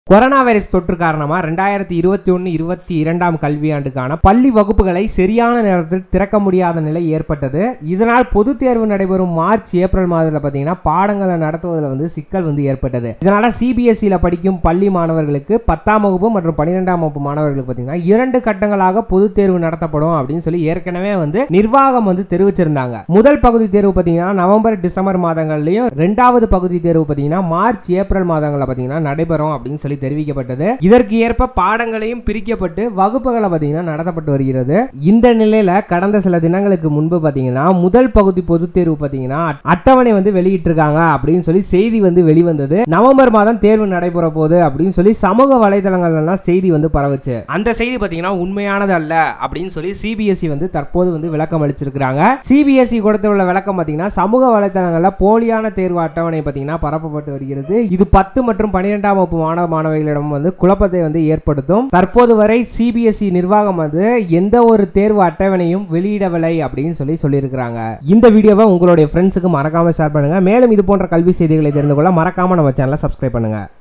corona virus தொற்று காரணமா ரெண்டாயிரத்தி இருபத்தி ஒன்று இருபத்தி இரண்டாம் கல்வியாண்டுக்கான பள்ளி வகுப்புகளை சரியான நேரத்தில் திறக்க முடியாத நிலை ஏற்பட்டது இதனால் பொதுத் தேர்வு நடைபெறும் மார்ச் ஏப்ரல் மாதத்தில் பார்த்தீங்கன்னா பாடங்களை நடத்துவதில் வந்து சிக்கல் வந்து ஏற்பட்டது இதனால சிபிஎஸ்சியில் படிக்கும் பள்ளி மாணவர்களுக்கு பத்தாம் வகுப்பு மற்றும் பன்னிரெண்டாம் வகுப்பு மாணவர்களுக்கு பார்த்தீங்கன்னா இரண்டு கட்டங்களாக பொதுத் தேர்வு நடத்தப்படும் அப்படின்னு சொல்லி ஏற்கனவே வந்து நிர்வாகம் வந்து தெரிவிச்சிருந்தாங்க முதல் பகுதி தேர்வு பார்த்தீங்கன்னா நவம்பர் டிசம்பர் மாதங்கள்லயும் ரெண்டாவது பகுதி தேர்வு பார்த்தீங்கன்னா மார்ச் ஏப்ரல் மாதங்களில் பார்த்தீங்கன்னா நடைபெறும் அப்படின்னு சொல்லி தெரிவிக்கப்பட்டது இதற்கு ஏற்ப பாடங்களையும் பிரிக்கப்பட்டு வகுப்புகளை பார்த்தீங்கன்னா நடத்தப்பட்டு வருகிறது இந்த நிலையில கடந்த சில தினங்களுக்கு முன்பு பார்த்தீங்கன்னா முதல் பகுதி பொதுத் தேர்வு பார்த்தீங்கன்னா அட்டவணை வந்து வெளியிட்டிருக்காங்க அப்படின்னு சொல்லி செய்தி வந்து வெளிவந்தது நவம்பர் மாதம் தேர்வு நடைபெற போகுது அப்படின்னு சொல்லி சமூக வலைதளங்கள்ல எல்லாம் செய்தி வந்து பரவுச்சு அந்த செய்தி பார்த்தீங்கன்னா உண்மையானது அல்ல அப்படின்னு சொல்லி சிபிஎஸ்இ வந்து தற்போது வந்து விளக்கம் அளிச்சிருக்காங்க சிபிஎஸ்இ கொடுத்துள்ள விளக்கம் பார்த்தீங்கன்னா சமூக வலைதளங்களில் போலியான தேர்வு அட்டவணை பார்த்தீங்கன்னா பரப்பப்பட்டு வருகிறது இது பத்து மற்றும் பன்னிரெண்டாம் வகுப்பு மாணவ மாணவிகளிடம் வந்து குழப்பத்தை வந்து ஏற்படுத்தும் தற்போது வரை சிபிஎஸ்இ நிர்வாகம் வந்து எந்த ஒரு தேர்வு அட்டவணையும் வெளியிடவில்லை அப்படின்னு சொல்லி சொல்லியிருக்கிறாங்க இந்த வீடியோவை உங்களுடைய ஃப்ரெண்ட்ஸுக்கு மறக்காம ஷேர் பண்ணுங்க மேலும் இது போன்ற கல்வி செய்திகளை தெரிந்து கொள்ள மறக்காம நம்ம சேனலை சப்ஸ்கிரைப் பண்ணுங்க